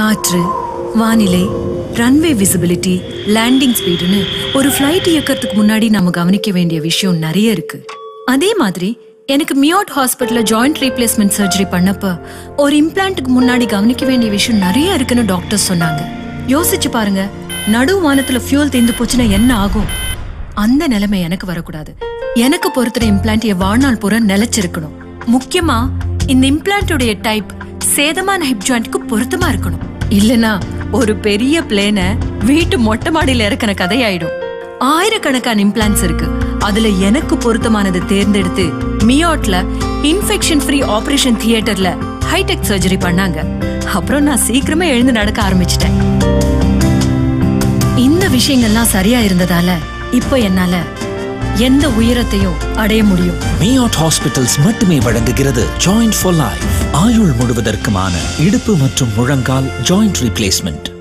காற்று வானிலை runway visibility landing ஸ்பீடுன்னு ஒரு ஃப்ளைட் இயக்கறதுக்கு முன்னாடி நாம கவனிக்க வேண்டிய விஷயம் நிறைய இருக்கு அதே மாதிரி எனக்கு மியாட் ஹாஸ்பிட்டல்ல ஜாயிண்ட் ரீப்ளேஸ்மெண்ட் சர்ஜரி பண்ணப்ப ஒரு இம்ப்ளான்ட்டுக்கு முன்னாடி கவனிக்க வேண்டிய விஷயம் நிறைய இருக்குன்னு டாக்டர் சொன்னாங்க யோசிச்சு பாருங்க நடு வானத்துல ஃபியூல் தீர்ந்து போச்சுன்னா என்ன ஆகும் அந்த நிலைமை எனக்கு வரக்கூடாது எனக்கு பொறுத்துற இம்ப்ளான்ட் என் வாழ்நாள் பூரா நிலைச்சிருக்கணும் முக்கியமா இந்த இம்ப்ளான்டோடைய டைப் சேதமான ஹிப் ஜாயிண்ட்க்கு பொருத்தமா இருக்கணும் இல்லனா ஒரு பெரிய பிளேனை வீட்டு மொட்டை மாடியில இறக்கின கதையாயிடும் ஆயிரக்கணக்கான இம்ப்ளான்ட்ஸ் இருக்கு அதுல எனக்கு பொருத்தமானது தேர்ந்தெடுத்து மியாட்ல இன்ஃபெக்ஷன் ஃப்ரீ ஆபரேஷன் தியேட்டர்ல ஹைடெக் சர்ஜரி பண்ணாங்க அப்புறம் நான் சீக்கிரமே எழுந்து நடக்க ஆரம்பிச்சிட்டேன் இந்த விஷயங்கள்லாம் சரியா இருந்ததால இப்போ என்னால எந்த உயரத்தையும் அடைய முடியும் மியாட் ஹாஸ்பிட்டல்ஸ் மட்டுமே வழங்குகிறது ஜாயிண்ட் ஃபார் லைஃப் ஆயுள் முழுவதற்குமான இடுப்பு மற்றும் முழங்கால் ஜாயிண்ட் ரீப்ளேஸ்மெண்ட்